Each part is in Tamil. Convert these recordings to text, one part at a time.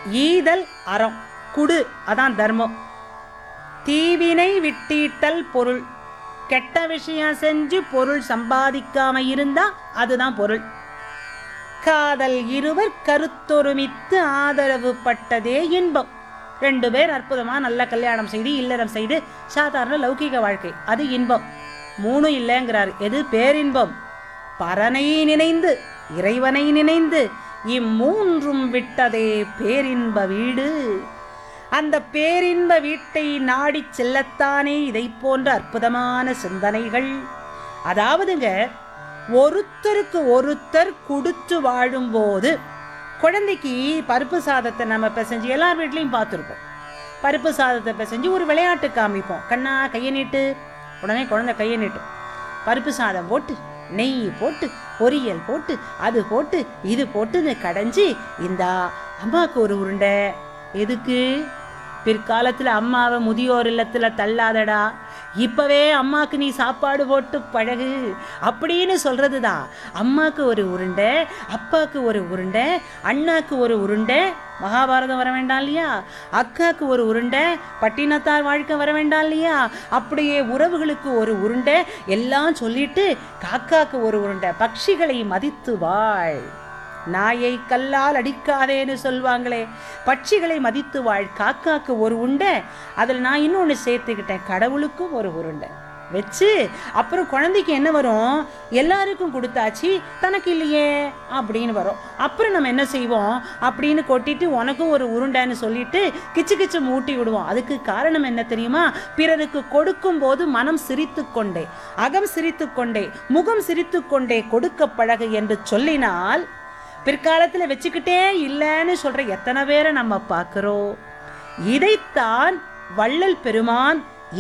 ஈதல் அறம் குடு அதான் தர்மம் தீவினை விட்டீட்டல் பொருள் கெட்ட விஷயம் செஞ்சு பொருள் சம்பாதிக்காம இருந்தா அதுதான் பொருள் காதல் இருவர் கருத்தொருமித்து ஆதரவு பட்டதே இன்பம் ரெண்டு பேர் அற்புதமா நல்ல கல்யாணம் செய்து இல்லறம் செய்து சாதாரண லௌகிக வாழ்க்கை அது இன்பம் மூணு இல்லைங்கிறார் எது பேரின்பம் பரனை நினைந்து இறைவனை நினைந்து இம்மூன்றும் விட்டதே பேரின்ப வீடு அந்த பேரின்ப வீட்டை நாடிச் செல்லத்தானே இதை போன்ற அற்புதமான சிந்தனைகள் அதாவதுங்க ஒருத்தருக்கு ஒருத்தர் கொடுத்து வாழும்போது குழந்தைக்கு பருப்பு சாதத்தை நம்ம பிசைஞ்சு எல்லார் வீட்லேயும் பார்த்துருப்போம் பருப்பு சாதத்தை பிசைஞ்சு ஒரு விளையாட்டு காமிப்போம் கண்ணா கையை நீட்டு உடனே குழந்தை கையை நீட்டும் பருப்பு சாதம் போட்டு நெய் போட்டு பொரியல் போட்டு அது போட்டு இது போட்டுன்னு கடைஞ்சி இந்தா அம்மாவுக்கு ஒரு உருண்டை எதுக்கு பிற்காலத்துல அம்மாவை முதியோர் இல்லத்துல தள்ளாதடா இப்பவே அம்மாக்கு நீ சாப்பாடு போட்டு பழகு அப்படின்னு சொல்றதுதான் அம்மாக்கு ஒரு உருண்டை அப்பாக்கு ஒரு உருண்டை அண்ணாக்கு ஒரு உருண்டை மகாபாரதம் வர வேண்டாம் இல்லையா அக்காக்கு ஒரு உருண்டை பட்டினத்தார் வாழ்க்கை வர வேண்டாம் இல்லையா அப்படியே உறவுகளுக்கு ஒரு உருண்டை எல்லாம் சொல்லிட்டு காக்காக்கு ஒரு உருண்டை பட்சிகளை மதித்து வாழ் நாயை கல்லால் அடிக்காதேன்னு சொல்லுவாங்களே பட்சிகளை மதித்து வாழ் காக்காக்கு ஒரு உண்டை அதில் நான் இன்னொன்று சேர்த்துக்கிட்டேன் கடவுளுக்கும் ஒரு உருண்டை வச்சு அப்புறம் குழந்தைக்கு என்ன வரும் எல்லாருக்கும் கொடுத்தாச்சு தனக்கு இல்லையே அப்படின்னு வரும் அப்புறம் நம்ம என்ன செய்வோம் அப்படின்னு கொட்டிட்டு உனக்கும் ஒரு உருண்டைன்னு சொல்லிட்டு கிச்சு கிச்சு மூட்டி விடுவோம் அதுக்கு காரணம் என்ன தெரியுமா பிறருக்கு கொடுக்கும் போது மனம் சிரித்து கொண்டே அகம் சிரித்து கொண்டே முகம் சிரித்து கொண்டே கொடுக்க பழகு என்று சொல்லினால் பிற்காலத்தில் வச்சுக்கிட்டே இல்லைன்னு சொல்ற எத்தனை பேரை நம்ம பார்க்கிறோம் இதைத்தான் வள்ளல் பெருமான்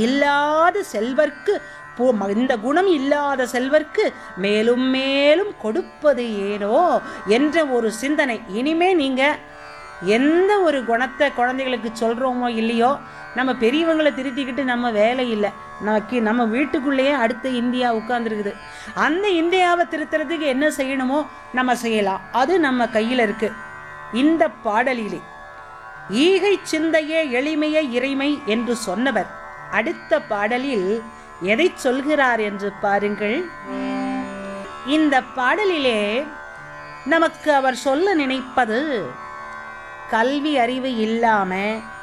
இல்லாத செல்வர்க்கு பு- ம- இந்த குணம் இல்லாத செல்வர்க்கு மேலும் மேலும் கொடுப்பது ஏனோ என்ற ஒரு சிந்தனை இனிமே நீங்க எந்த ஒரு குணத்தை குழந்தைகளுக்கு சொல்றோமோ இல்லையோ நம்ம பெரியவங்களை திருத்திக்கிட்டு நம்ம வேலை இல்லை நமக்கு நம்ம வீட்டுக்குள்ளேயே அடுத்த இந்தியா உட்கார்ந்துருக்குது அந்த இந்தியாவை திருத்துறதுக்கு என்ன செய்யணுமோ நம்ம செய்யலாம் அது நம்ம கையில் இருக்கு இந்த பாடலிலே ஈகை சிந்தையே எளிமையே இறைமை என்று சொன்னவர் அடுத்த பாடலில் எதை சொல்கிறார் என்று பாருங்கள் இந்த பாடலிலே நமக்கு அவர் சொல்ல நினைப்பது கல்வி அறிவு இல்லாம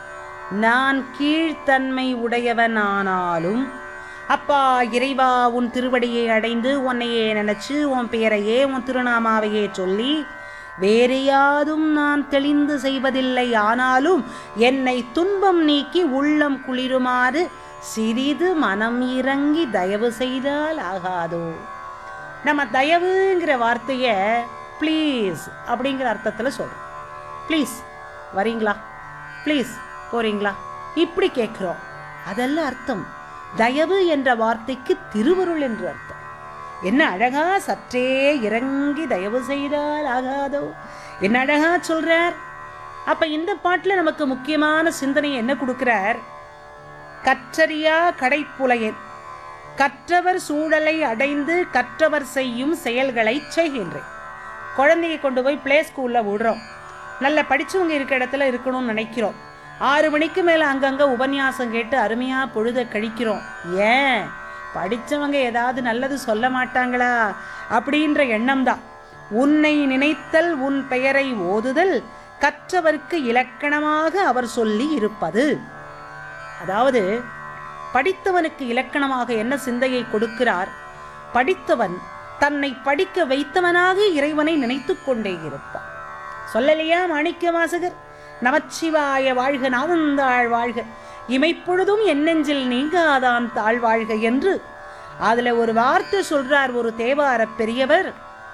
நான் கீழ்த்தன்மை உடையவன் ஆனாலும் அப்பா இறைவா உன் திருவடியை அடைந்து உன்னையே நினைச்சு உன் பெயரையே உன் திருநாமாவையே சொல்லி வேறு யாதும் நான் தெளிந்து செய்வதில்லை ஆனாலும் என்னை துன்பம் நீக்கி உள்ளம் குளிருமாறு சிறிது மனம் இறங்கி தயவு செய்தால் ஆகாதோ நம்ம தயவுங்கிற வார்த்தையை ப்ளீஸ் அப்படிங்கிற அர்த்தத்தில் சொல்கிறோம் ப்ளீஸ் வரீங்களா ப்ளீஸ் போறீங்களா இப்படி கேட்குறோம் அதெல்லாம் அர்த்தம் தயவு என்ற வார்த்தைக்கு திருவருள் என்று அர்த்தம் என்ன அழகா சற்றே இறங்கி தயவு செய்தால் ஆகாதோ என்ன அழகா சொல்றார் அப்ப இந்த பாட்டுல நமக்கு முக்கியமான சிந்தனை என்ன கொடுக்கிறார் கற்றறியா கடைப்புலையன் கற்றவர் சூழலை அடைந்து கற்றவர் செய்யும் செயல்களை செய்கின்றேன் குழந்தையை கொண்டு போய் ப்ளே ஸ்கூல்ல விடுறோம் நல்ல படிச்சவங்க இருக்க இடத்துல இருக்கணும்னு நினைக்கிறோம் ஆறு மணிக்கு மேல அங்கங்க உபன்யாசம் கேட்டு அருமையா பொழுத கழிக்கிறோம் ஏன் படிச்சவங்க ஏதாவது நல்லது சொல்ல மாட்டாங்களா அப்படின்ற எண்ணம் தான் உன்னை நினைத்தல் உன் பெயரை ஓதுதல் கற்றவர்க்கு இலக்கணமாக அவர் சொல்லி இருப்பது அதாவது படித்தவனுக்கு இலக்கணமாக என்ன சிந்தையை கொடுக்கிறார் படித்தவன் தன்னை படிக்க வைத்தவனாக இறைவனை நினைத்துக் கொண்டே இருப்பான் சொல்லலையா மாணிக்க வாசகர் நமச்சிவாய வாழ்க நாதந்தாள் வாழ்க இமைப்பொழுதும் என் நெஞ்சில் நீங்காதான் தாழ் வாழ்க என்று அதுல ஒரு வார்த்தை சொல்றார் ஒரு தேவார பெரியவர்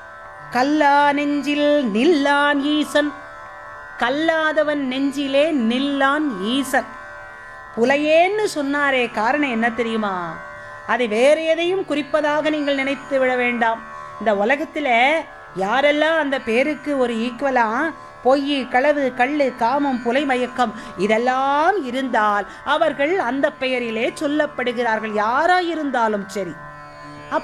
கல்லா நெஞ்சில் நில்லான் ஈசன் கல்லாதவன் நெஞ்சிலே நில்லான் ஈசன் புலையேன்னு சொன்னாரே காரணம் என்ன தெரியுமா அதை வேற எதையும் குறிப்பதாக நீங்கள் நினைத்து விட வேண்டாம் இந்த உலகத்துல யாரெல்லாம் அந்த பேருக்கு ஒரு ஈக்குவலா பொய் களவு கள்ளு காமம் புலை மயக்கம் இதெல்லாம் இருந்தால் அவர்கள் அந்த பெயரிலே சொல்லப்படுகிறார்கள் யாராயிருந்தாலும் சரி